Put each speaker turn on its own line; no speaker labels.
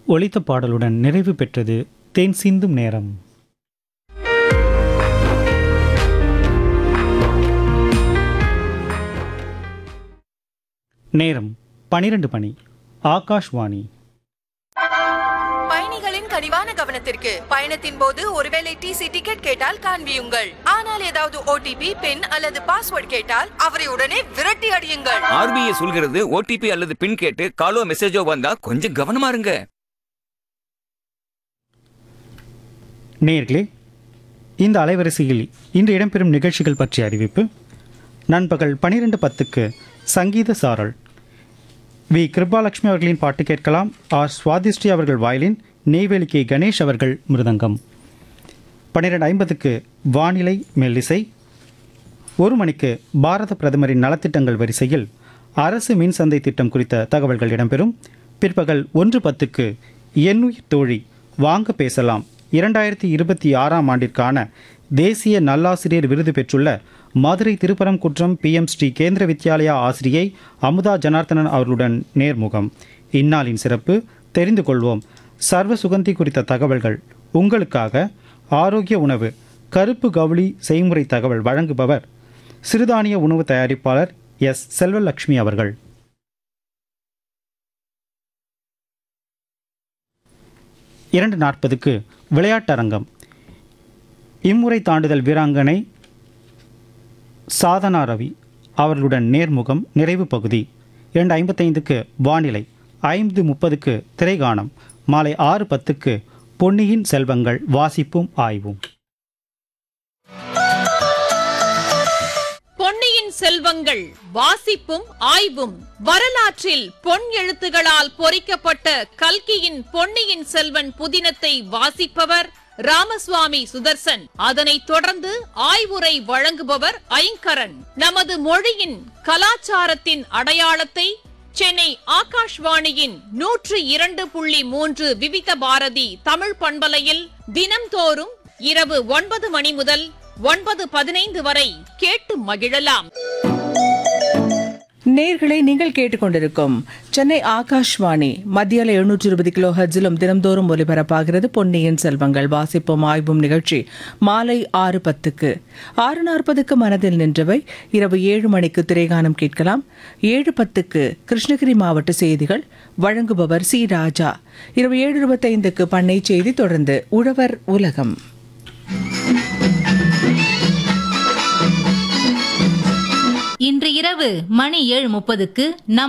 ஒலித்த பாடலுடன் நிறைவு பெற்றது தேன் சிந்தும் நேரம் நேரம் பனிரெண்டு மணி ஆகாஷ்வாணி
பயணிகளின் கனிவான கவனத்திற்கு பயணத்தின் போது ஒருவேளை டிசி டிக்கெட் கேட்டால் காண்பியுங்கள் ஆனால் ஏதாவது ஓடிபி பின் அல்லது பாஸ்வேர்ட் கேட்டால் அவரை உடனே விரட்டி அடியுங்கள்
ஆர்பிஐ சொல்கிறது ஓடிபி அல்லது பின் கேட்டு காலோ மெசேஜோ வந்தா கொஞ்சம் கவனமா இருங்க
நேயர்களே இந்த அலைவரிசையில் இன்று இடம்பெறும் நிகழ்ச்சிகள் பற்றிய அறிவிப்பு நண்பகல் பனிரெண்டு பத்துக்கு சங்கீத சாரல் வி கிருபாலட்சுமி அவர்களின் பாட்டு கேட்கலாம் ஆர் சுவாதிஸ்ரீ அவர்கள் வயலின் நெய்வேலி கே கணேஷ் அவர்கள் மிருதங்கம் பன்னிரெண்டு ஐம்பதுக்கு வானிலை மெல்லிசை ஒரு மணிக்கு பாரத பிரதமரின் நலத்திட்டங்கள் வரிசையில் அரசு மின் சந்தை திட்டம் குறித்த தகவல்கள் இடம்பெறும் பிற்பகல் ஒன்று பத்துக்கு எண்ணுயிர் தோழி வாங்க பேசலாம் இரண்டாயிரத்தி இருபத்தி ஆறாம் ஆண்டிற்கான தேசிய நல்லாசிரியர் விருது பெற்றுள்ள மதுரை திருப்பரங்குன்றம் பிஎம் ஸ்ரீ கேந்திர வித்யாலயா ஆசிரியை அமுதா ஜனார்த்தனன் அவர்களுடன் நேர்முகம் இந்நாளின் சிறப்பு தெரிந்து கொள்வோம் சர்வ சுகந்தி குறித்த தகவல்கள் உங்களுக்காக ஆரோக்கிய உணவு கருப்பு கவுளி செய்முறை தகவல் வழங்குபவர் சிறுதானிய உணவு தயாரிப்பாளர் எஸ் செல்வலட்சுமி அவர்கள் இரண்டு நாற்பதுக்கு விளையாட்டரங்கம் இம்முறை தாண்டுதல் வீராங்கனை சாதனா ரவி அவர்களுடன் நேர்முகம் நிறைவு பகுதி இரண்டு ஐம்பத்தைந்துக்கு வானிலை ஐந்து முப்பதுக்கு திரைகாணம் மாலை ஆறு பத்துக்கு பொன்னியின் செல்வங்கள் வாசிப்பும் ஆய்வும்
பொன்னியின் செல்வங்கள் வாசிப்பும் ஆய்வும் வரலாற்றில் பொன் எழுத்துகளால் பொறிக்கப்பட்ட கல்கியின் பொன்னியின் செல்வன் புதினத்தை வாசிப்பவர் ராமசுவாமி சுதர்சன் அதனைத் தொடர்ந்து ஆய்வுரை வழங்குபவர் ஐங்கரன் நமது மொழியின் கலாச்சாரத்தின் அடையாளத்தை சென்னை ஆகாஷ்வாணியின் நூற்று இரண்டு புள்ளி மூன்று விவித பாரதி தமிழ் பண்பலையில் தினம்தோறும் இரவு ஒன்பது மணி முதல் ஒன்பது பதினைந்து வரை கேட்டு மகிழலாம்
நேர்களை நீங்கள் கேட்டுக்கொண்டிருக்கும் சென்னை ஆகாஷ்வாணி மத்தியால எழுநூற்றி இருபது கிலோ ஹர்ஜிலும் தினம்தோறும் ஒலிபரப்பாகிறது பொன்னியின் செல்வங்கள் வாசிப்பும் ஆய்வும் நிகழ்ச்சி மாலை ஆறு பத்துக்கு ஆறு நாற்பதுக்கு மனதில் நின்றவை இரவு ஏழு மணிக்கு திரைகானம் கேட்கலாம் ஏழு பத்துக்கு கிருஷ்ணகிரி மாவட்ட செய்திகள் வழங்குபவர் சி ராஜா இரவு ஏழு இருபத்தைந்துக்கு பண்ணை செய்தி தொடர்ந்து உழவர் உலகம்
இன்று இரவு மணி ஏழு முப்பதுக்கு நம்